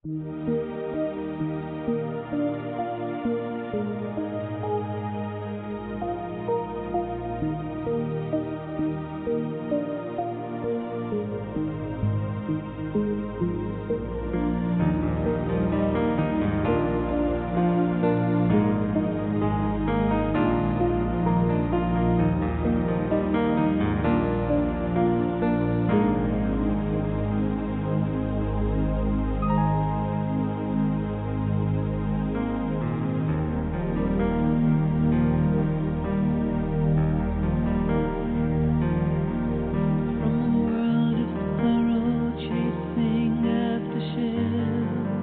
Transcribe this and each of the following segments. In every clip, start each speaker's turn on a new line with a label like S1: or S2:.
S1: From a world of sorrow chasing after ships,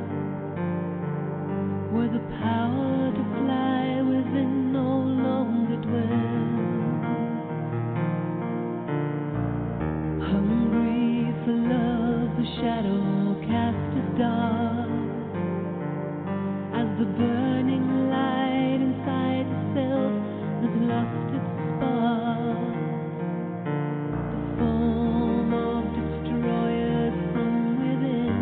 S1: where the power to fly within no longer dwells. Hungry for love, the shadow cast its dark as the burning light inside itself has lost its spark. The form of destroyers from within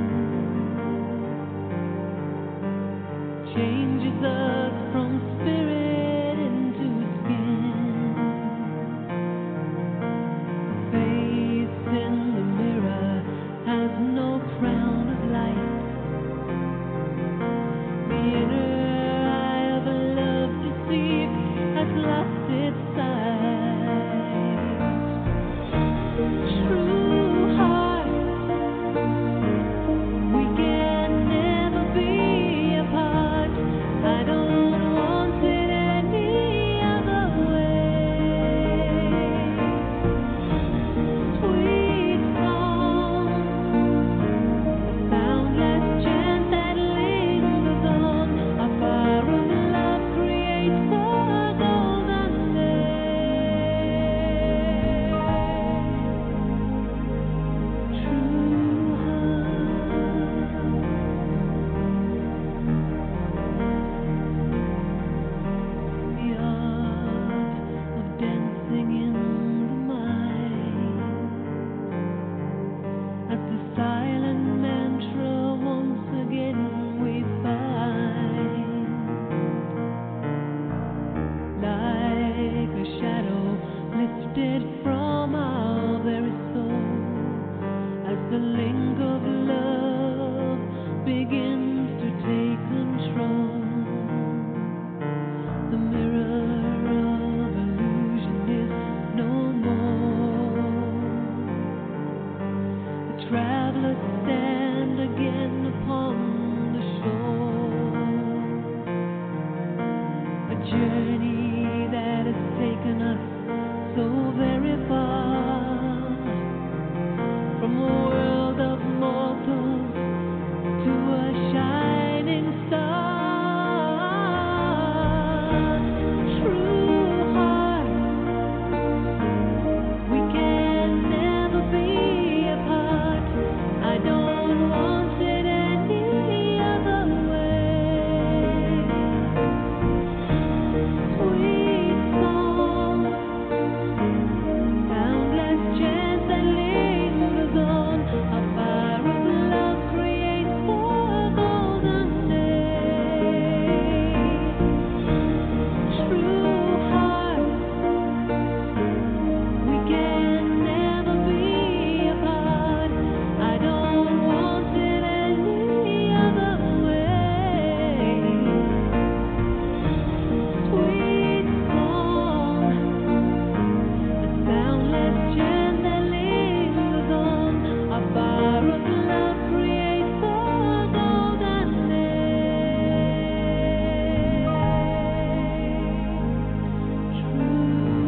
S1: changes us from spirit into skin. The face in the mirror has no crown of light. The inner eye of love deceived has lost its sight. True heart, we can never be apart. I don't want it any other way. Sweet song, a soundless chant that lingers on. A fire of love creates a golden day. True heart, the art of dancing in the mind. As the silent mantra once again we find, like a shadow lifted from our very soul, as the link of love begins to take control. The mirror of illusion is no more. The travelers stand again upon the shore. A journey that has taken us so very far from a world of mortals to a shining star. True heart. We can never be apart. I don't want it any other way. Sweet song, soundless chant that lingers on. A fire of love creates a golden day. True heart. We can never be apart. I don't want it any other way. Sweet song, a soundless chant that lingers on. A fire of love creates a golden day. True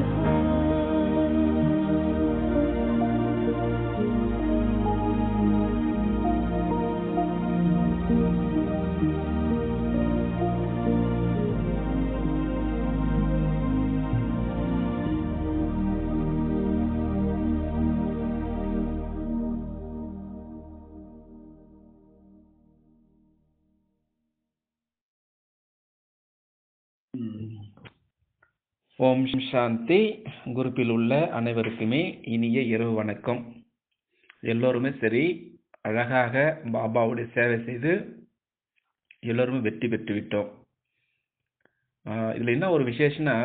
S2: ஓம் சாந்தி குரூப்பில் உள்ள அனைவருக்குமே இனிய இரவு வணக்கம் எல்லோருமே சரி அழகாக பாபாவுடைய சேவை செய்து எல்லோருமே வெற்றி பெற்று விட்டோம் ஆஹ் இதுல என்ன ஒரு விசேஷம்னா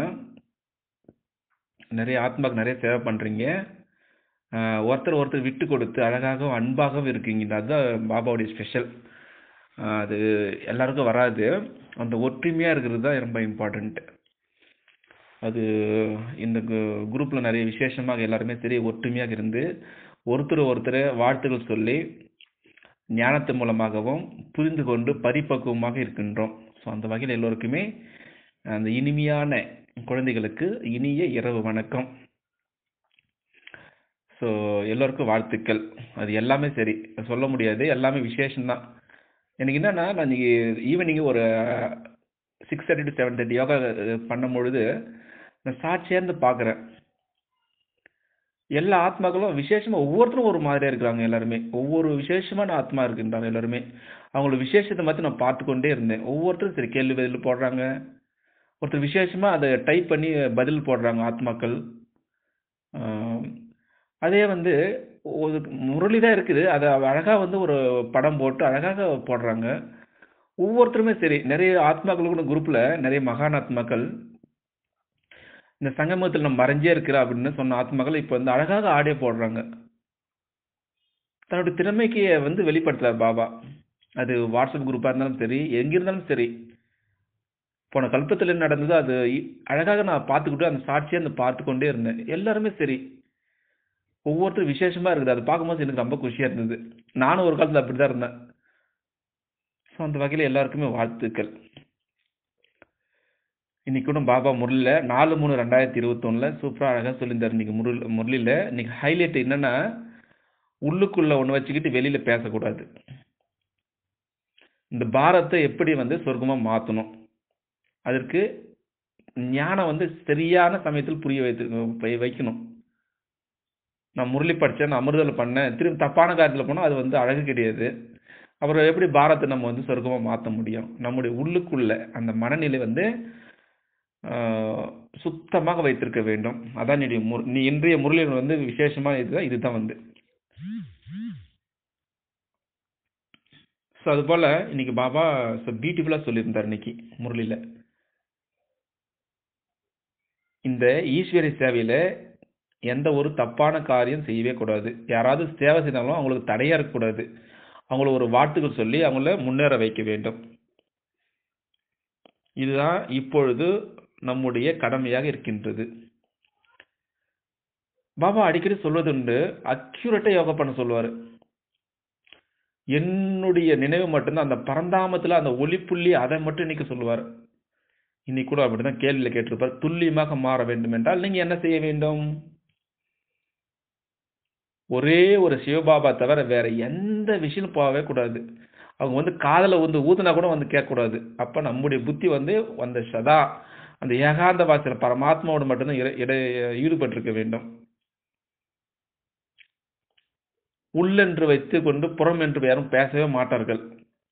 S2: நிறைய ஆத்மாக்கு நிறைய சேவை பண்றீங்க ஆஹ் ஒருத்தர் ஒருத்தர் விட்டு கொடுத்து அழகாகவும் அன்பாகவும் இருக்கீங்க அதுதான் பாபாவுடைய ஸ்பெஷல் அது எல்லாருக்கும் வராது அந்த ஒற்றுமையா இருக்கிறது தான் ரொம்ப இம்பார்ட்டண்ட் அது இந்த குரூப்ல நிறைய விசேஷமாக எல்லாருமே சரி ஒற்றுமையாக இருந்து ஒருத்தர் ஒருத்தர் வாழ்த்துக்கள் சொல்லி ஞானத்தின் மூலமாகவும் புரிந்து கொண்டு பரிபக்குவமாக இருக்கின்றோம் ஸோ அந்த வகையில் எல்லோருக்குமே அந்த இனிமையான குழந்தைகளுக்கு இனிய இரவு வணக்கம் ஸோ எல்லோருக்கும் வாழ்த்துக்கள் அது எல்லாமே சரி சொல்ல முடியாது எல்லாமே விசேஷம்தான் எனக்கு என்னன்னா நான் இன்னைக்கு ஈவினிங் ஒரு six thirty to seven thirty yoga பண்ணும் பொழுது நான் சாட்சியார்ந்து பார்க்குறேன் எல்லா ஆத்மாக்களும் விசேஷமா ஒவ்வொருத்தரும் ஒரு மாதிரியா இருக்கிறாங்க எல்லாருமே ஒவ்வொரு விசேஷமான ஆத்மா இருக்கின்றாங்க எல்லாருமே அவங்களோட விசேஷத்தை மட்டும் நான் பார்த்து கொண்டே இருந்தேன் ஒவ்வொருத்தரும் சரி கேள்வி பதில் போடுறாங்க ஒருத்தர் விசேஷமா அதை டைப் பண்ணி பதில் போடுறாங்க ஆத்மாக்கள் ஆஹ் அதே வந்து ஒரு முரளி தான் இருக்குது அதை அழகா வந்து ஒரு படம் போட்டு அழகாக போடுறாங்க ஒவ்வொருத்தருமே சரி நிறைய ஆத்மாக்கள் கூட குரூப்ல நிறைய மகான் ஆத்மாக்கள் இந்த சங்கமத்தில் நம்ம மறைஞ்சே இருக்கிற அப்படின்னு சொன்ன ஆத்மாக்கள் இப்போ வந்து அழகாக ஆடியோ போடுறாங்க தன்னுடைய திறமைக்கு வந்து வெளிப்படுத்துறார் பாபா அது வாட்ஸ்அப் குரூப்பாக இருந்தாலும் சரி எங்க இருந்தாலும் சரி போன கல்பத்தில் என்ன நடந்ததோ அது இ- அழகாக நான் பார்த்துக்கிட்டு அந்த சாட்சியை அந்த பார்த்து கொண்டே இருந்தேன் எல்லாருமே சரி ஒவ்வொருத்தரும் விசேஷமா இருக்குது அதை பார்க்கும்போது எனக்கு ரொம்ப குஷியா இருந்தது நானும் ஒரு காலத்துல அப்படிதான் இருந்தேன் ஸோ அந்த வகையில் எல்லாருக்குமே வாழ்த்துக்கள் இன்னைக்கு கூட பாபா முரளில நாலு மூணு ரெண்டாயிரத்தி இருபத்தொன்னுல சூப்பரா அழகா சொல்லியிருந்தாரு இன்னைக்கு முரளி முரளில இன்னைக்கு ஹைலைட் என்னன்னா உள்ளுக்குள்ள ஒண்ணு வச்சுக்கிட்டு வெளியில பேசக்கூடாது இந்த பாரத்தை எப்படி வந்து சொர்க்கமா மாத்தணும் அதற்கு ஞானம் வந்து சரியான சமயத்தில் புரிய வைத்து வை- வைக்கணும் நான் முரளி படிச்சேன் நான் அமிர்தல் பண்ணேன் திரும்பி தப்பான காரியத்தில் போனால் அது வந்து அழகு கிடையாது அப்புறம் எப்படி பாரத்தை நம்ம வந்து சொர்க்கமா மாற்ற முடியும் நம்முடைய உள்ளுக்குள்ள அந்த மனநிலை வந்து ஆஹ், சுத்தமாக வைத்திருக்க வேண்டும் அதான் நீ முர் நீ இன்றைய முரளியில் வந்து விசேஷமான இதுதான் இதுதான் வந்து ஸோ அது போல இன்னைக்கு பாபா பியூட்டிஃபுல்லாக சொல்லியிருந்தார் இன்னைக்கு முரளியில இந்த ஈஸ்வரி சேவையில எந்த ஒரு தப்பான காரியம் செய்யவே கூடாது யாராவது சேவை செய்தாலும் அவங்களுக்கு தடையா இருக்கக்கூடாது அவங்கள ஒரு வார்த்தைகள் சொல்லி அவங்கள முன்னேற வைக்க வேண்டும் இதுதான் இப்பொழுது நம்முடைய கடமையாக இருக்கின்றது பாபா அடிக்கடி சொல்வதுண்டு அக்யூரேட்டா யோகா பண்ண சொல்லுவாரு என்னுடைய நினைவு மட்டும்தான் அந்த பரந்தாமத்துல அந்த ஒளிப்புள்ளி அதை மட்டும் இன்னைக்கு சொல்லுவார் இன்னைக்கு கூட அப்படிதான் கேள்வியில கேட்டிருப்பார் துல்லியமாக மாற வேண்டும் என்றால் நீங்க என்ன செய்ய வேண்டும் ஒரே ஒரு சிவபாபா தவிர வேற எந்த விஷயம் போகவே கூடாது அவங்க வந்து காதல வந்து ஊதுனா கூட வந்து கேட்கக்கூடாது அப்ப நம்முடைய புத்தி வந்து அந்த சதா அந்த ஏகாந்த வாசல பரமாத்மாவோடு மட்டும்தான் இட- இட ஈடுபட்டிருக்க வேண்டும் உள்ளென்று வைத்துக் கொண்டு புறம் என்று யாரும் பேசவே மாட்டார்கள்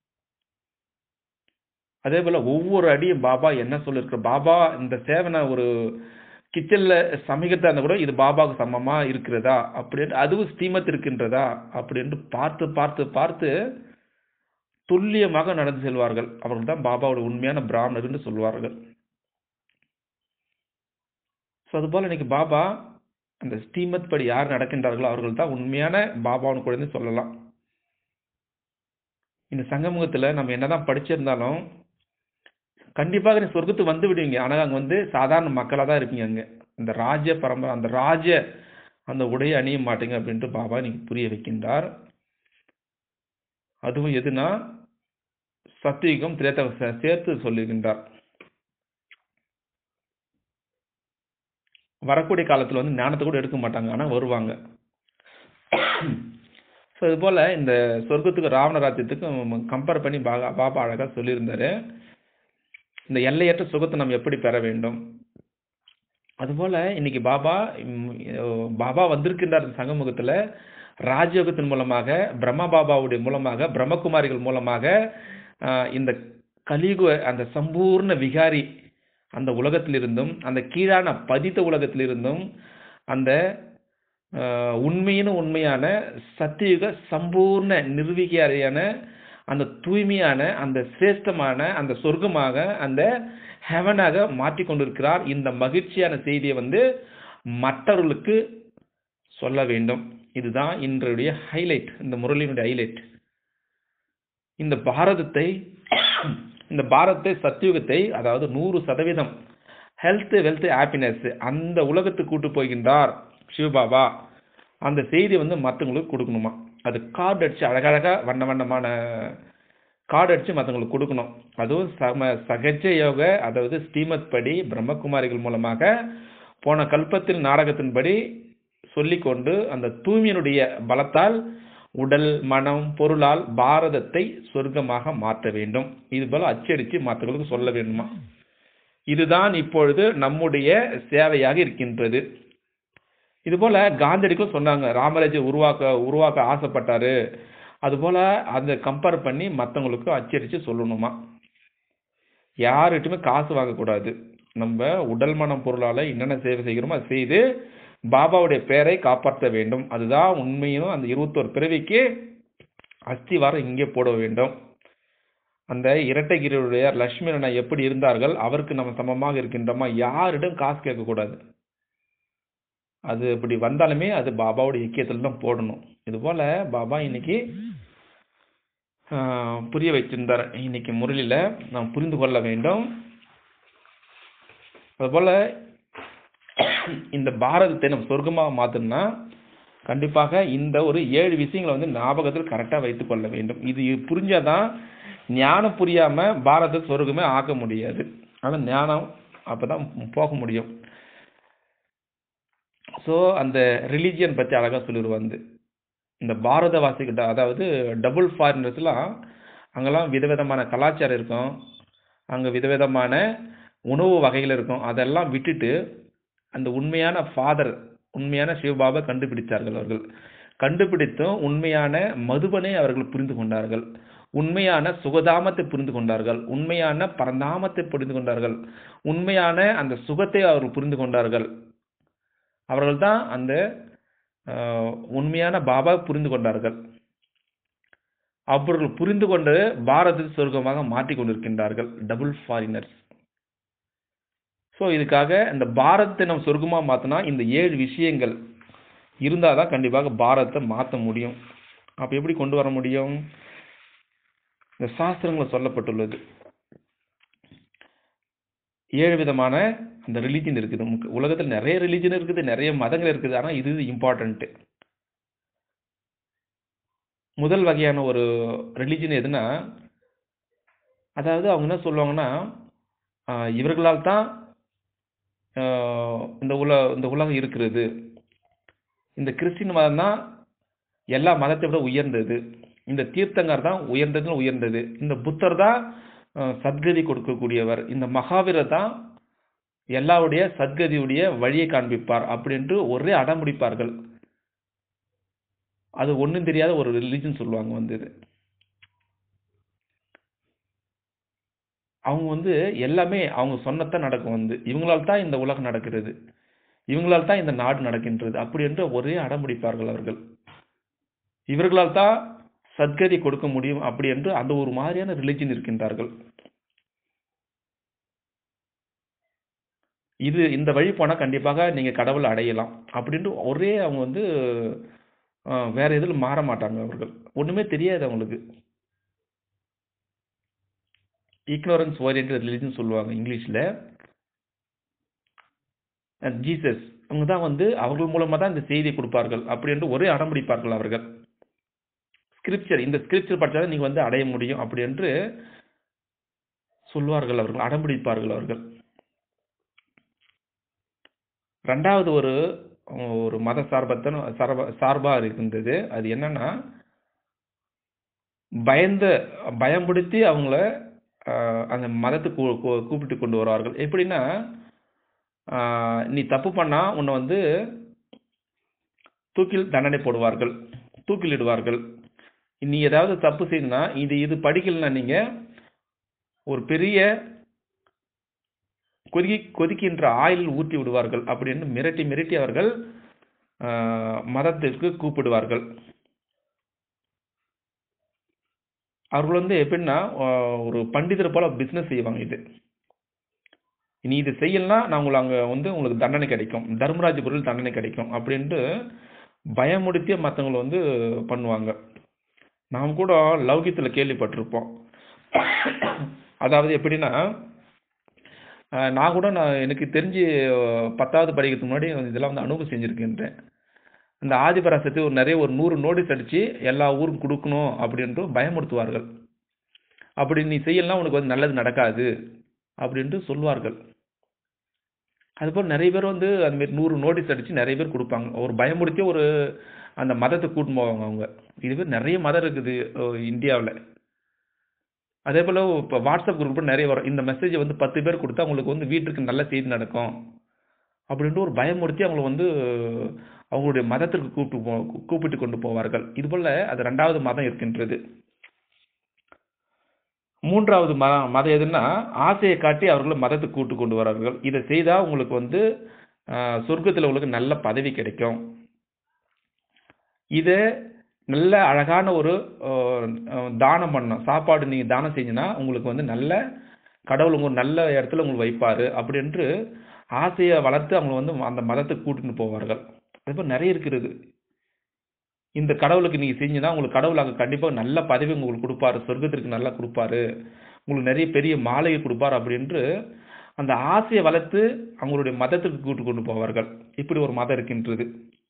S2: அதே போல ஒவ்வொரு அடியும் பாபா என்ன சொல்லிருக்க பாபா இந்த சேவனை ஒரு கிச்சன்ல சமைக்கிறதா இருந்தா கூட இது பாபாவுக்கு சமமா இருக்கிறதா அப்படின்ட்டு அதுவும் ஸ்ரீமத் இருக்கின்றதா அப்படின்ட்டு பார்த்து பார்த்து பார்த்து துல்லியமாக நடந்து செல்வார்கள் அவர்கள் தான் பாபாவோட உண்மையான பிராமணர் என்று சொல்வார்கள் ஸோ அதுபோல இன்னைக்கு பாபா அந்த ஸ்ரீமத் படி யார் நடக்கின்றார்களோ அவர்கள் தான் உண்மையான பாபாவின் குழந்தை சொல்லலாம் இந்த சங்கமுகத்துல நம்ம என்னதான் படிச்சிருந்தாலும் கண்டிப்பாக நீ சொர்க்கத்துக்கு வந்து விடுவீங்க ஆனா அங்க வந்து சாதாரண மக்களா தான் இருப்பீங்க அங்க அந்த ராஜ பரம்பரை அந்த ராஜ அந்த உடையை அணிய மாட்டீங்க அப்படின்ட்டு பாபா நீங்க புரிய வைக்கின்றார் அதுவும் எதுனா சத்தியுகம் திரேத சேர்த்து சொல்லுகின்றார் வரக்கூடிய காலத்துல வந்து ஞானத்தை கூட எடுக்க மாட்டாங்க ஆனா வருவாங்க ஸோ இது போல இந்த சொர்க்கத்துக்கு ராவண ராஜ்யத்துக்கு கம்பேர் பண்ணி பாபா பாபா அழகா சொல்லியிருந்தாரு இந்த எல்லையற்ற சுகத்தை நம்ம எப்படி பெற வேண்டும் அதுபோல இன்னைக்கு பாபா ம், பாபா வந்திருக்கின்றார் இந்த சங்கமுகத்துல ராஜயோகத்தின் மூலமாக பிரம்ம பாபாவுடைய மூலமாக பிரம்மகுமாரிகள் மூலமாக ஆஹ், இந்த கலியுக அந்த சம்பூர்ண விகாரி அந்த உலகத்திலிருந்தும் அந்த கீழான பதித்த உலகத்திலிருந்தும் அந்த ஆஹ், உண்மையின் உண்மையான சத்தியுக சம்பூர்ண நிர்வீகியான அந்த தூய்மையான அந்த சிரேஷ்டமான அந்த சொர்க்கமாக அந்த ஹெவனாக மாற்றிக் கொண்டிருக்கிறார் இந்த மகிழ்ச்சியான செய்தியை வந்து மற்றவர்களுக்கு சொல்ல வேண்டும் இதுதான் இன்றைய ஹைலைட் இந்த முரளியினுடைய ஹைலைட் இந்த பாரதத்தை இந்த பாரதத்தை சத்தியுகத்தை அதாவது நூறு சதவீதம் ஹெல்த் வெல்த் ஹாப்பினஸ் அந்த உலகத்துக்கு கூட்டு போகின்றார் சிவபாபா அந்த செய்தி வந்து மற்றவங்களுக்கு கொடுக்கணுமா அது கார்டு அடிச்சு அழகழகா வண்ண வண்ணமான கார்டு அடிச்சு மற்றவங்களுக்கு கொடுக்கணும் அதுவும் சம சகஜ யோக அதாவது ஸ்ரீமத் படி பிரம்மகுமாரிகள் மூலமாக போன கல்பத்தில் நாடகத்தின்படி சொல்லிக்கொண்டு அந்த தூய்மையினுடைய பலத்தால் உடல் மனம் பொருளால் பாரதத்தை சொர்க்கமாக மாற்ற வேண்டும் இது போல அச்சடித்து மற்றவர்களுக்கு சொல்ல வேண்டுமா இதுதான் இப்பொழுது நம்முடைய சேவையாக இருக்கின்றது இது போல காந்தியடிக்கும் சொன்னாங்க ராமராஜை உருவாக்க உருவாக்க ஆசைப்பட்டாரு அதுபோல அதை கம்பேர் பண்ணி மற்றவங்களுக்கு அச்சடித்து சொல்லணுமா யார்கிட்டயுமே காசு வாங்கக்கூடாது நம்ம உடல் மனம் பொருளால என்னென்ன சேவை செய்கிறோமோ அதை செய்து பாபாவுடைய பெயரை காப்பாற்ற வேண்டும் அதுதான் உண்மையும் அந்த இருபத்தோரு பிறவிக்கு அஸ்திவாரம் இங்கே போட வேண்டும் அந்த இரட்டைகிரியுடைய லட்சுமி அண்ணா எப்படி இருந்தார்கள் அவருக்கு நம்ம சமமாக இருக்கின்றோமா யாரிடம் காசு கேட்கக்கூடாது அது இப்படி வந்தாலுமே அது பாபாவுடைய இக்கியத்தில் தான் போடணும் இது போல பாபா இன்னைக்கு ஆஹ், புரிய வச்சிருந்தார் இன்னைக்கு முரளியில நாம் புரிந்து கொள்ள வேண்டும் அதுபோல இந்த பாரதத்தை நம்ம சொர்க்கமாக மாத்தணும்னா கண்டிப்பாக இந்த ஒரு ஏழு விஷயங்களை வந்து ஞாபகத்தில் கரெக்டாக வைத்துக் கொள்ள வேண்டும் இது புரிஞ்சாதான் ஞானம் புரியாம பாரத சொர்க்கமே ஆக்க முடியாது ஆனால் ஞானம் அப்பதான் போக முடியும் ஸோ அந்த ரிலீஜியன் பற்றி அழகாக சொல்லிடுவோம் வந்து இந்த பாரதவாசிகிட்ட அதாவது டபுள் ஃபாரினர்ஸ்லாம் அங்கெல்லாம் விதவிதமான கலாச்சாரம் இருக்கும் அங்கே விதவிதமான உணவு வகைகள் இருக்கும் அதெல்லாம் விட்டுட்டு அந்த உண்மையான ஃபாதர் உண்மையான சிவபாபா கண்டுபிடித்தார்கள் அவர்கள் கண்டுபிடித்தும் உண்மையான மதுபனை அவர்கள் புரிந்து கொண்டார்கள் உண்மையான சுகதாமத்தை புரிந்து கொண்டார்கள் உண்மையான பரந்தாமத்தை புரிந்து கொண்டார்கள் உண்மையான அந்த சுகத்தை அவர்கள் புரிந்து கொண்டார்கள் அவர்கள் தான் அந்த ஆஹ், உண்மையான பாபா புரிந்து கொண்டார்கள் அவர்கள் புரிந்து கொண்டு பாரத சொர்க்கமாக மாற்றிக் கொண்டிருக்கின்றார்கள் டபுள் ஃபாரினர்ஸ் ஸோ இதுக்காக இந்த பாரதத்தை நம்ம சொர்க்கமாக மாற்றினா இந்த ஏழு விஷயங்கள் இருந்தால் தான் கண்டிப்பாக பாரதத்தை மாற்ற முடியும் அப்போ எப்படி கொண்டு வர முடியும் இந்த சாஸ்திரங்களில் சொல்லப்பட்டுள்ளது ஏழு விதமான அந்த ரிலீஜன் இருக்குது முக்க- உலகத்தில் நிறைய ரிலீஜன் இருக்குது நிறைய மதங்கள் இருக்குது ஆனால் இது இம்பார்ட்டன்ட்டு முதல் வகையான ஒரு ரிலீஜன் எதுனா அதாவது அவங்க என்ன சொல்லுவாங்கன்னா ஆஹ், இவர்களால் தான் ஆஹ், இந்த உல இந்த உலகம் இருக்கிறது இந்த கிறிஸ்டின் மதம் தான் எல்லா மதத்தை விட உயர்ந்தது இந்த தீர்த்தங்கர் தான் உயர்ந்ததுன்னு உயர்ந்தது இந்த புத்தர் தான் ஆஹ், சத்கதி கொடுக்கக்கூடியவர் இந்த மகாவீரர் தான் எல்லாருடைய சத்கதியுடைய வழியை காண்பிப்பார் அப்படின்ட்டு ஒரே அடம்பிடிப்பார்கள் அது ஒண்ணும் தெரியாத ஒரு ரிலிஜன் சொல்லுவாங்க வந்து இது அவங்க வந்து எல்லாமே அவங்க சொன்னதான் நடக்கும் வந்து இவங்களால் தான் இந்த உலகம் நடக்கிறது இவங்களால் தான் இந்த நாடு நடக்கின்றது அப்படி என்று ஒரே அடம்பிடிப்பார்கள் அவர்கள் இவர்களால் தான் சத்கதி கொடுக்க முடியும் அப்படி என்று அந்த ஒரு மாதிரியான ரிலிஜன் இருக்கின்றார்கள் இது இந்த வழி போனா கண்டிப்பாக நீங்க கடவுளை அடையலாம் அப்படின்ட்டு ஒரே அவங்க வந்து ஆஹ், வேற எதில் மாற மாட்டாங்க அவர்கள் ஒண்ணுமே தெரியாது அவங்களுக்கு ignorance oriented religion சொல்லுவாங்க இங்கிலீஷ்ல ஜீசஸ் அவங்க தான் வந்து அவர்கள் மூலமா தான் இந்த செய்தியை கொடுப்பார்கள் அப்படி என்று ஒரே அடம்பிடிப்பார்கள் அவர்கள் ஸ்கிரிப்சர் இந்த ஸ்கிரிப்சர் படிச்சாதான் நீங்க வந்து அடைய முடியும் அப்படி என்று சொல்வார்கள் அவர்கள் அடம்பிடிப்பார்கள் அவர்கள் ரெண்டாவது ஒரு ஒரு மத சார்பத்தன் சார்பா சார்பா இருக்கின்றது அது என்னன்னா பயந்த பயம்படுத்தி அவங்கள ஆஹ், அந்த மதத்துக்கு கூ- கூ- கூப்பிட்டு கொண்டு வருவார்கள் எப்படின்னா ஆஹ், நீ தப்பு பண்ணா உன்னை வந்து தூக்கில் தண்டனை போடுவார்கள் தூக்கிலிடுவார்கள் நீ ஏதாவது தப்பு செய்தனா இது இது படிக்கலைன்னா நீங்க ஒரு பெரிய கொதிக்கி கொதிக்கின்ற ஆயில் ஊற்றி விடுவார்கள் அப்படின்னு மிரட்டி மிரட்டி அவர்கள் ஆஹ், மதத்திற்கு கூப்பிடுவார்கள் அவர்கள் வந்து எப்படின்னா ஆஹ், ஒரு பண்டிதர் போல பிசினஸ் செய்வாங்க இது நீ இது செய்யலனா நான் உங்களை அங்க வந்து உங்களுக்கு தண்டனை கிடைக்கும் தர்மராஜபுரில் தண்டனை கிடைக்கும் அப்படின்ட்டு பயமுடுத்திய மற்றவங்களை வந்து பண்ணுவாங்க நாம் கூட லௌகித்துல கேள்விப்பட்டிருப்போம் அதாவது எப்படின்னா ஆஹ், நான் கூட நான் எனக்கு தெரிஞ்சு ஆஹ், பத்தாவது படிக்கிறதுக்கு முன்னாடி இதெல்லாம் வந்து அனுபவம் செஞ்சிருக்கின்றேன் இந்த ஆதிபராசத்தை ஒரு நிறைய ஒரு நூறு நோட்டீஸ் அடிச்சு எல்லா ஊருக்கும் கொடுக்கணும் அப்படின்ட்டு பயமுறுத்துவார்கள் அப்படி நீ செய்யலாம் உனக்கு வந்து நல்லது நடக்காது அப்படின்ட்டு சொல்வார்கள் அதுபோல் நிறைய பேர் வந்து அந்த மாதிரி நூறு நோட்டீஸ் அடிச்சு நிறைய பேர் கொடுப்பாங்க ஒரு பயமுறுத்தி ஒரு அந்த மதத்தை கூட்டின்னு போவாங்க அவங்க இதுவே நிறைய மதம் இருக்குது இந்தியாவில் அதே போல் இப்போ வாட்ஸ்அப் குரூப் நிறைய வரும் இந்த மெசேஜை வந்து பத்து பேர் கொடுத்தா அவங்களுக்கு வந்து வீட்டுக்கு நல்ல செய்தி நடக்கும் அப்படின்ட்டு ஒரு பயமுறுத்தி அவங்கள வந்து அவங்களுடைய மதத்திற்கு கூப்பிட்டு போ கூப்பிட்டு கொண்டு போவார்கள் இதுபோல் அது ரெண்டாவது மதம் இருக்கின்றது மூன்றாவது ம மதம் எதுன்னா ஆசையை காட்டி அவர்களை மதத்துக்கு கூட்டு கொண்டு வரார்கள் இதை செய்தால் உங்களுக்கு வந்து ஆஹ், சொர்க்கத்தில் உங்களுக்கு நல்ல பதவி கிடைக்கும் இதை நல்ல அழகான ஒரு ஆஹ், ஆஹ், தானம் பண்ணணும் சாப்பாடு நீங்கள் தானம் செஞ்சீங்கன்னா உங்களுக்கு வந்து நல்ல கடவுள் உங்க நல்ல இடத்துல உங்களுக்கு வைப்பாரு அப்படின்று ஆசையை வளர்த்து அவங்களை வந்து அந்த மதத்துக்கு கூட்டிட்டு போவார்கள் அதுபோல் நிறைய இருக்கிறது இந்த கடவுளுக்கு நீங்க செஞ்சீங்கன்னா உங்களுக்கு கடவுள் அங்கே கண்டிப்பாக நல்ல பதவி உங்களுக்கு கொடுப்பாரு சொர்க்கத்திற்கு நல்லா கொடுப்பாரு உங்களுக்கு நிறைய பெரிய மாளிகை கொடுப்பாரு அப்படின்று அந்த ஆசையை வளர்த்து அவங்களுடைய மதத்துக்கு கூட்டு கொண்டு போவார்கள் இப்படி ஒரு மதம் இருக்கின்றது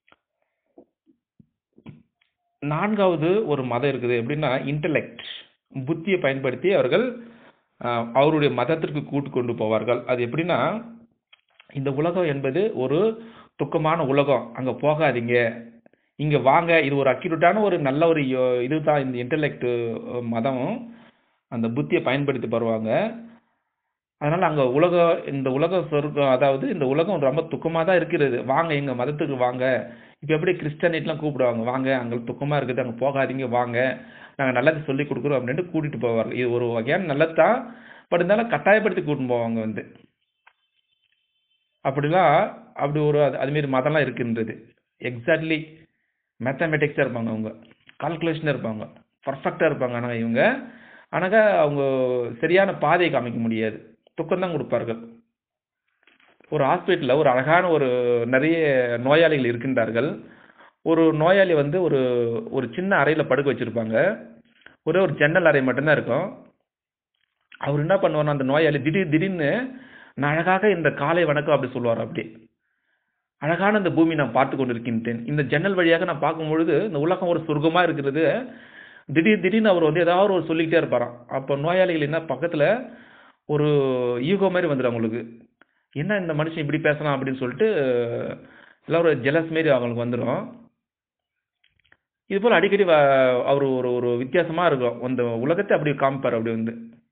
S2: நான்காவது ஒரு மதம் இருக்குது எப்படின்னா இன்டலெக்ட் புத்தியை பயன்படுத்தி அவர்கள் ஆஹ், அவருடைய மதத்திற்கு கூட்டு கொண்டு போவார்கள் அது எப்படின்னா இந்த உலகம் என்பது ஒரு துக்கமான உலகம் அங்க போகாதீங்க இங்க வாங்க இது ஒரு அக்யூரேட்டான ஒரு நல்ல ஒரு யோ- இதுதான் இந்த இன்டலெக்ட் மதம் அந்த புத்தியை பயன்படுத்தி வருவாங்க அதனால அங்க உலகம் இந்த உலக சொர்க்கம் அதாவது இந்த உலகம் ரொம்ப துக்கமா தான் இருக்கிறது வாங்க எங்க மதத்துக்கு வாங்க இப்ப எப்படி கிறிஸ்டியானிட்டிலாம் கூப்பிடுவாங்க வாங்க அங்க துக்கமா இருக்குது அங்க போகாதீங்க வாங்க நாங்க நல்லது சொல்லி கொடுக்குறோம் அப்படின்ட்டு கூட்டிட்டு போவாங்க இது ஒரு வகையான நல்லதுதான் பட் இருந்தாலும் கட்டாயப்படுத்தி கூட்டிட்டு போவாங்க வந்து அப்படிலாம் அப்படி ஒரு அது அதுமாரி மதம்லாம் இருக்கின்றது எக்ஸாக்ட்லி மேத்தமெட்டிக்ஸாக இருப்பாங்க அவங்க கால்குலேஷனாக இருப்பாங்க பர்ஃபெக்டாக இருப்பாங்க ஆனால் இவங்க ஆனாக்கா அவங்க சரியான பாதையை காமிக்க முடியாது துக்கம்தான் கொடுப்பார்கள் ஒரு ஹாஸ்பிட்டலில் ஒரு அழகான ஒரு நிறைய நோயாளிகள் இருக்கின்றார்கள் ஒரு நோயாளி வந்து ஒரு ஒரு சின்ன அறையில் படுக்க வச்சுருப்பாங்க ஒரே ஒரு ஜன்னல் அறை மட்டும்தான் இருக்கும் அவர் என்ன பண்ணுவார்னா அந்த நோயாளி திடீர் திடீர்னு நான் அழகாக இந்த காலை வணக்கம் அப்படி சொல்லுவார் அப்படி அழகான இந்த பூமி நான் பார்த்து கொண்டிருக்கின்றேன் இந்த ஜன்னல் வழியாக நான் பார்க்கும் பொழுது இந்த உலகம் ஒரு சொர்க்கமா இருக்கிறது திடீர் திடீர்னு அவர் வந்து ஏதாவது ஒரு சொல்லிக்கிட்டே இருப்பாராம் அப்போ நோயாளிகள் என்ன பக்கத்துல ஒரு ஈகோ மாதிரி வந்துடும் அவங்களுக்கு என்ன இந்த மனுஷன் இப்படி பேசலாம் அப்படின்னு சொல்லிட்டு எல்லாம் ஒரு ஜெலஸ் மாரி அவங்களுக்கு வந்துடும் இது போல் அடிக்கடி வ- அவர் ஒரு ஒரு வித்தியாசமா இருக்கும் அந்த உலகத்தை அப்படி காமிப்பார் அப்படி வந்து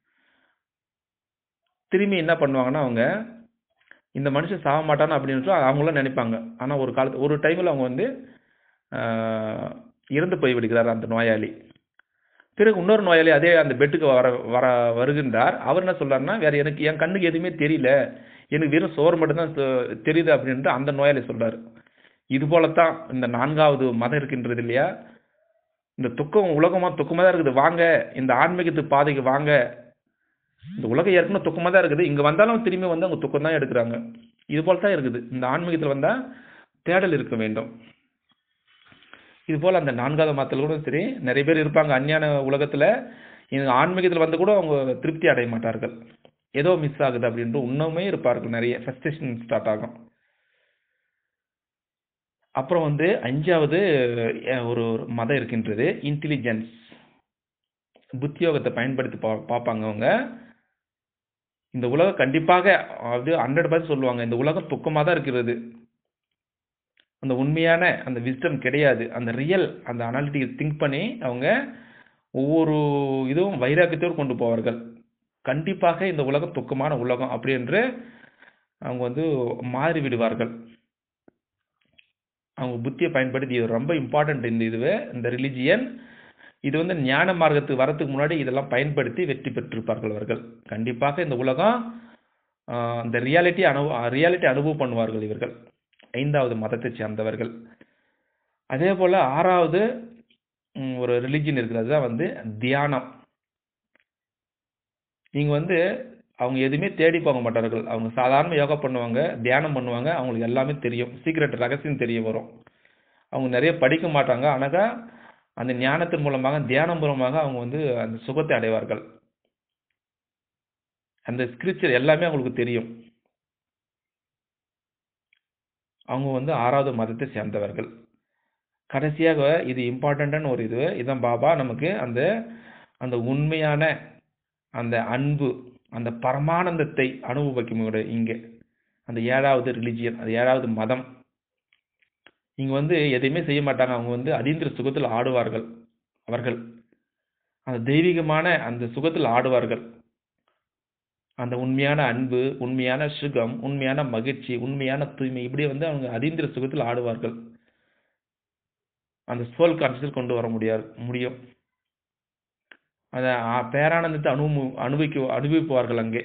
S2: திரும்பி என்ன பண்ணுவாங்கன்னா அவங்க இந்த மனுஷன் சாக மாட்டான்னு அப்படின்னு அவங்களாம் நினைப்பாங்க ஆனா ஒரு காலத்து ஒரு டைம்ல அவங்க வந்து ஆஹ், இறந்து போய் விடுகிறார் அந்த நோயாளி பிறகு இன்னொரு நோயாளி அதே அந்த பெட்டுக்கு வர வர வருகின்றார் அவர் என்ன சொல்றாருன்னா வேற எனக்கு என் கண்ணுக்கு எதுவுமே தெரியல எனக்கு வெறும் சோறு மட்டும்தான் தெ- தெரியுது அப்படின்ட்டு அந்த நோயாளி சொல்றாரு இது போலத்தான் இந்த நான்காவது மதம் இருக்கின்றது இல்லையா இந்த துக்கம் உலகமா துக்கமா தான் இருக்குது வாங்க இந்த ஆன்மீகத்து பாதைக்கு வாங்க இந்த உலகம் ஏற்கனவே துக்கமா தான் இருக்குது இங்க வந்தாலும் திரும்பி வந்து அவங்க துக்கம் தான் எடுக்கிறாங்க இது போல தான் இருக்குது இந்த ஆன்மீகத்துல வந்தா தேடல் இருக்க வேண்டும் இது போல அந்த நான்காவது மதத்துல கூட சரி நிறைய பேர் இருப்பாங்க அஞ்ஞான உலகத்துல இந்த ஆன்மீகத்துல வந்து கூட அவங்க திருப்தி அடைய மாட்டார்கள் ஏதோ மிஸ் ஆகுது அப்படின்ட்டு இன்னுமே இருப்பார்கள் நிறைய ஃப்ரஸ்ட்ரேஷன் ஸ்டார்ட் ஆகும் அப்புறம் வந்து அஞ்சாவது அஹ், ஒரு ஒரு மதம் இருக்கின்றது இன்டெலிஜென்ஸ் புத்தியோகத்தை பயன்படுத்தி பா பார்ப்பாங்க அவங்க இந்த உலகம் கண்டிப்பாக அது ஹண்ட்ரட் பர்சன்ட் சொல்லுவாங்க இந்த உலகம் துக்கமாக தான் இருக்கிறது அந்த உண்மையான அந்த விஸ்டம் கிடையாது அந்த ரியல் அந்த அனாலிட்டிக் திங்க் பண்ணி அவங்க ஒவ்வொரு இதுவும் வைராக்கியத்தோடு கொண்டு போவார்கள் கண்டிப்பாக இந்த உலகம் துக்கமான உலகம் அப்படி என்று அவங்க வந்து மாறி விடுவார்கள் அவங்க புத்தியை பயன்படுத்தி இது ரொம்ப இம்பார்ட்டன்ட் இந்த இதுவே இந்த ரிலிஜியன் இது வந்து ஞான மார்க்கத்துக்கு வரதுக்கு முன்னாடி இதெல்லாம் பயன்படுத்தி வெற்றி பெற்றிருப்பார்கள் அவர்கள் கண்டிப்பாக இந்த உலகம் ஆஹ், இந்த ரியாலிட்டி அனுபவ ரியாலிட்டி அனுபவம் பண்ணுவார்கள் இவர்கள் ஐந்தாவது மதத்தை சேர்ந்தவர்கள் அதே போல் ஆறாவது ம், ஒரு ரிலிஜியன் இருக்குது அதுதான் வந்து தியானம் இங்க வந்து அவங்க எதுவுமே தேடி போக மாட்டார்கள் அவங்க சாதாரண யோகா பண்ணுவாங்க தியானம் பண்ணுவாங்க அவங்களுக்கு எல்லாமே தெரியும் சீக்ரெட் ரகசியம் தெரிய வரும் அவங்க நிறைய படிக்க மாட்டாங்க ஆனாக்கா அந்த ஞானத்தின் மூலமாக தியானம் மூலமாக அவங்க வந்து அந்த சுகத்தை அடைவார்கள் அந்த ஸ்கிரிச்சர் எல்லாமே அவங்களுக்கு தெரியும் அவங்க வந்து ஆறாவது மதத்தை சேர்ந்தவர்கள் கடைசியாக இது இம்பார்ட்டண்ட்டான ஒரு இது இதான் பாபா நமக்கு அந்த அந்த உண்மையான அந்த அன்பு அந்த பரமானந்தத்தை அனுபவிக்க முடியும் இங்க அந்த ஏழாவது ரிலிஜியன் அது ஏழாவது மதம் இங்க வந்து எதையுமே செய்ய மாட்டாங்க அவங்க வந்து அதீந்திர சுகத்தில் ஆடுவார்கள் அவர்கள் அந்த தெய்வீகமான அந்த சுகத்தில் ஆடுவார்கள் அந்த உண்மையான அன்பு உண்மையான சுகம் உண்மையான மகிழ்ச்சி உண்மையான தூய்மை இப்படி வந்து அவங்க அதீந்திர சுகத்தில் ஆடுவார்கள் அந்த சோல் கான்சியஸ் கொண்டு வர முடியாது முடியும் அந்த ஆ- பேரானந்தத்தை அனுபவி அனுபவிக்க அனுபவிப்பார்கள் அங்கே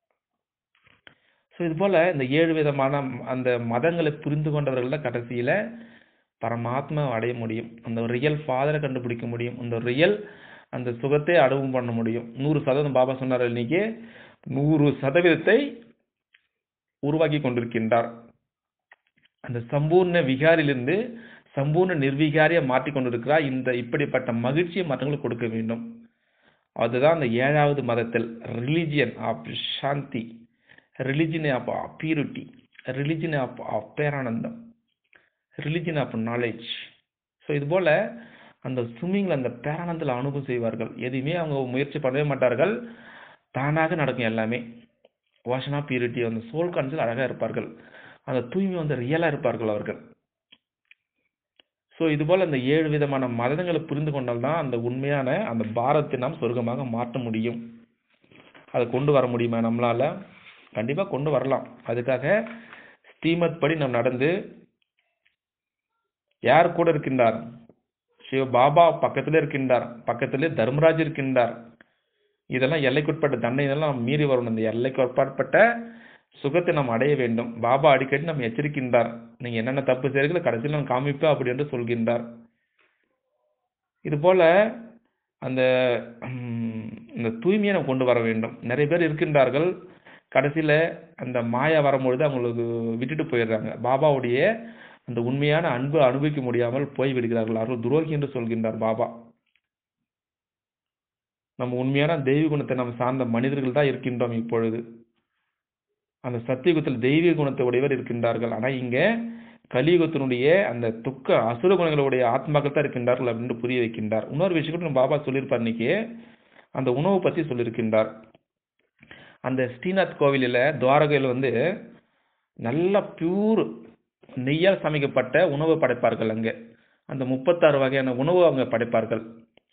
S2: ஸோ இது போல இந்த ஏழு விதமான ம- அந்த மதங்களை புரிந்து கொண்டவர்கள் தான் கடைசியில பரமாத்மா அடைய முடியும் அந்த ரியல் ஃபாதரை கண்டுபிடிக்க முடியும் அந்த ரியல் அந்த சுகத்தை அனுபவம் பண்ண முடியும் நூறு சதவீதம் பாபா சொன்னார் இன்னைக்கு நூறு சதவீதத்தை உருவாக்கி கொண்டிருக்கின்றார் அந்த சம்பூர்ண விகாரிலிருந்து சம்பூர்ண நிர்விகாரியை மாற்றி கொண்டிருக்கிறார் இந்த இப்படிப்பட்ட மகிழ்ச்சியை மற்றவங்களுக்கு கொடுக்க வேண்டும் அதுதான் அந்த ஏழாவது மதத்தில் ரிலிஜியன் ஆஃப் சாந்தி religion of purity religion of of பேரானந்தம் ரிலிஜியன் ஆஃப் நாலேஜ் ஸோ இது போல அந்த ஸ்விம்மிங்கில் அந்த பேரானந்தில் அனுபவம் செய்வார்கள் எதையுமே அவங்க முயற்சி பண்ணவே மாட்டார்கள் தானாக நடக்கும் எல்லாமே வாஷன் ஆஃப் பியூரிட்டி அந்த சோல் கான்சியல் அழகாக இருப்பார்கள் அந்த தூய்மை வந்து ரியலாக இருப்பார்கள் அவர்கள் ஸோ இது போல அந்த ஏழு விதமான மதங்களை புரிந்து கொண்டால் தான் அந்த உண்மையான அந்த பாரத்தை நாம் சொர்க்கமாக மாற்ற முடியும் அதை கொண்டு வர முடியுமா நம்மளால கண்டிப்பா கொண்டு வரலாம் அதுக்காக ஸ்ரீமத் படி நாம் நடந்து யார் கூட இருக்கின்றார் சிவ பாபா பக்கத்திலே இருக்கின்றார் பக்கத்திலே தர்மராஜ் இருக்கின்றார் இதெல்லாம் எல்லைக்குட்பட்ட தண்டனை இதெல்லாம் நாம் மீறி வரணும் இந்த எல்லைக்குட்பட்ட சுகத்தை நாம் அடைய வேண்டும் பாபா அடிக்கடி நம்ம எச்சரிக்கின்றார் நீங்க என்னென்ன தப்பு செய்கிறீங்களோ கடைசியில் நான் காமிப்பேன் அப்படி என்று சொல்கின்றார் இது போல அந்த ம், இந்த தூய்மையை நம்ம கொண்டு வர வேண்டும் நிறைய பேர் இருக்கின்றார்கள் கடைசியில அந்த மாயா வரும்பொழுது அவங்களுக்கு விட்டுட்டு போயிடுறாங்க பாபாவுடைய அந்த உண்மையான அன்பு அனுபவிக்க முடியாமல் போய் விடுகிறார்கள் அவர்கள் துரோகி என்று சொல்கின்றார் பாபா நம்ம உண்மையான தெய்வ குணத்தை நம்ம சார்ந்த மனிதர்கள் தான் இருக்கின்றோம் இப்பொழுது அந்த சத்தியுகத்தில் தெய்வீக குணத்தை உடையவர் இருக்கின்றார்கள் ஆனா இங்க கலியுகத்தினுடைய அந்த துக்க அசுர குணங்களுடைய ஆத்மாக்கள் தான் இருக்கின்றார்கள் அப்படின்னு புரிய வைக்கின்றார் இன்னொரு விஷயம் கூட நம்ம பாபா சொல்லியிருப்பார் இன்னைக்கு அந்த உணவு பத்தி சொல்லியிருக்கின்றார் அந்த ஸ்ரீநாத் கோவிலில் துவாரகையில் வந்து நல்ல பியூர் நெய்யால் சமைக்கப்பட்ட உணவு படைப்பார்கள் அங்கே அந்த முப்பத்தாறு வகையான உணவு அவங்க படைப்பார்கள்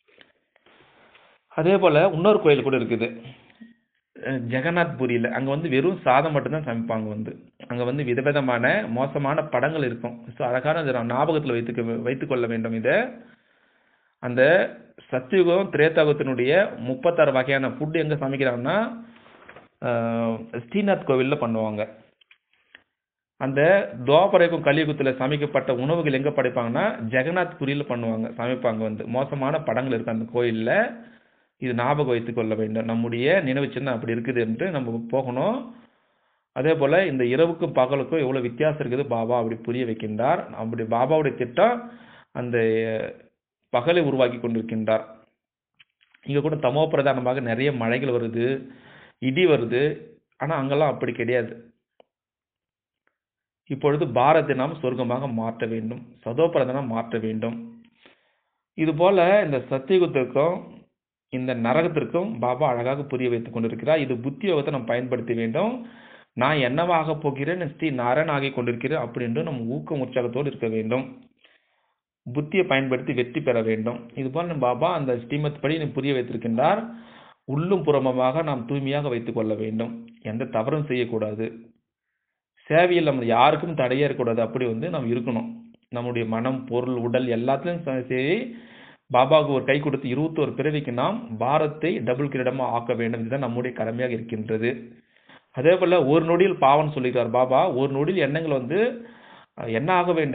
S2: அதே போல இன்னொரு கோயில் கூட இருக்குது அஹ் ஜெகநாத் புரியில அங்க வந்து வெறும் சாதம் மட்டும்தான் சமைப்பாங்க வந்து அங்க வந்து விதவிதமான மோசமான படங்கள் இருக்கும் ஸோ அழகான இதை நாம் ஞாபகத்தில் வைத்துக்க வைத்துக் கொள்ள வேண்டும் இதை அந்த சத்தியுகம் திரேதாயுகத்தினுடைய முப்பத்தாறு வகையான ஃபுட் எங்க சமைக்கிறாங்கன்னா ஆஹ் ஸ்ரீநாத் கோவில்ல பண்ணுவாங்க அந்த துவாபரைக்கும் கலியுகத்துல சமைக்கப்பட்ட உணவுகள் எங்க படைப்பாங்கன்னா ஜெகநாத் புரியில பண்ணுவாங்க சமைப்பாங்க வந்து மோசமான படங்கள் இருக்கு அந்த கோயில்ல இது ஞாபகம் வைத்துக் கொள்ள வேண்டும் நம்முடைய நினைவு சின்னம் அப்படி இருக்குது என்று நம்ம போகணும் அதே போல இந்த இரவுக்கும் பகலுக்கும் எவ்வளவு வித்தியாசம் இருக்குது பாபா அப்படி புரிய வைக்கின்றார் அப்படி பாபாவுடைய திட்டம் அந்த பகலை உருவாக்கி கொண்டிருக்கின்றார் இங்க கூட தமோ பிரதானமாக நிறைய மழைகள் வருது இடி வருது ஆனா அங்கெல்லாம் அப்படி கிடையாது இப்பொழுது பாரத்தை நாம் சொர்க்கமாக மாற்ற வேண்டும் சதோபிரதானம் மாற்ற வேண்டும் இது போல இந்த சத்தியுகத்திற்கும் இந்த நரகத்திற்கும் பாபா அழகாக புரிய வைத்துக் கொண்டிருக்கிறார் இது புத்தி யோகத்தை நாம் பயன்படுத்த வேண்டும் நான் என்னவாக போகிறேன் ஸ்ரீ நாராயண் ஆகிக் கொண்டிருக்கிறேன் அப்படி என்று நம்ம ஊக்கம் உற்சாகத்தோடு இருக்க வேண்டும் புத்தியை பயன்படுத்தி வெற்றி பெற வேண்டும் இது போல நம்ம பாபா அந்த ஸ்ரீமத் படி எனக்கு புரிய வைத்திருக்கின்றார் உள்ளும் புறமமாக நாம் தூய்மையாக வைத்துக் கொள்ள வேண்டும் எந்த தவறும் செய்யக்கூடாது சேவையில் நம்ம யாருக்கும் தடையே இருக்கக்கூடாது அப்படி வந்து நாம் இருக்கணும் நம்முடைய மனம் பொருள் உடல் எல்லாத்துலயும் ச- சரி பாபாவுக்கு ஒரு கை கொடுத்து இருபத்தோரு பிறவிக்கு நாம் பாரத்தை டபுள் கிரீடமா ஆக்க வேண்டும் இதுதான் நம்முடைய கடமையாக இருக்கின்றது அதே போல ஒரு நொடியில் பாவம் சொல்லிக்கிறார் பாபா ஒரு நொடியில் எண்ணங்கள் வந்து அஹ், என்ன ஆக வேண்டும்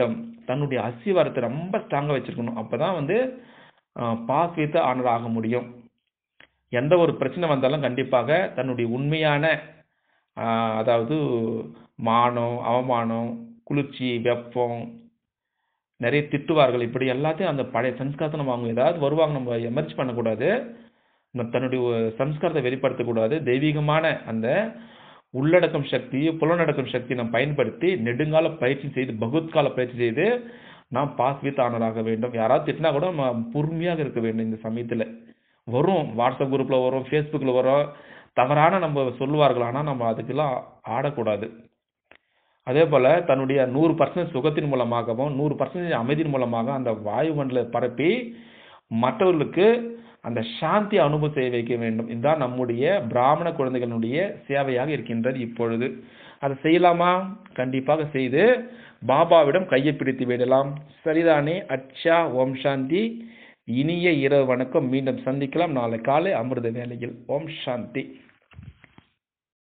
S2: தன்னுடைய அஸ்திவாரத்தை ரொம்ப ஸ்ட்ராங்காக வச்சிருக்கணும் அப்பதான் வந்து பாஸ் வித் ஆனர் ஆக முடியும் எந்த ஒரு பிரச்சனை வந்தாலும் கண்டிப்பாக தன்னுடைய உண்மையான ஆஹ், அதாவது மானம் அவமானம் குளிர்ச்சி வெப்பம் நிறைய திட்டுவார்கள் இப்படி எல்லாத்தையும் அந்த பழைய சம்ஸ்காரத்தை நம்ம அவங்க ஏதாவது வருவாங்க நம்ம எமர்ஜ் பண்ணக்கூடாது நம்ம தன்னுடைய ஒரு சம்ஸ்காரத்தை வெளிப்படுத்தக்கூடாது தெய்வீகமான அந்த உள்ளடக்கம் சக்தி புலனடக்கம் சக்தி நாம் பயன்படுத்தி நெடுங்கால பயிற்சி செய்து பகுத்கால பயிற்சி செய்து நாம் பாஸ் வித் ஆனராக வேண்டும் யாராவது திட்டினா கூட நம்ம பொறுமையாக இருக்க வேண்டும் இந்த சமயத்துல வரும் வாட்ஸ்அப் குரூப்ல வரும் ஃபேஸ்புக்கில் வரும் தவறான நம்ம சொல்லுவார்கள் ஆனால் நம்ம அதுக்கெல்லாம் ஆடக்கூடாது அதே போல தன்னுடைய நூறு பர்சன்ட் சுகத்தின் மூலமாகவும் நூறு பர்சன்டேஜ் அமைதியின் மூலமாக அந்த வாயுமண்டல பரப்பி மற்றவர்களுக்கு அந்த சாந்தி அனுபவம் செய்ய வைக்க வேண்டும் இதுதான் நம்முடைய பிராமண குழந்தைகளுடைய சேவையாக இருக்கின்றது இப்பொழுது அதை செய்யலாமா கண்டிப்பாக செய்து பாபாவிடம் கையை பிடித்து விடலாம் சரிதானே அச்சா ஓம் சாந்தி இனிய இரவு வணக்கம் மீண்டும் சந்திக்கலாம் நாளை காலை அமிர்த வேளையில் ஓம் சாந்தி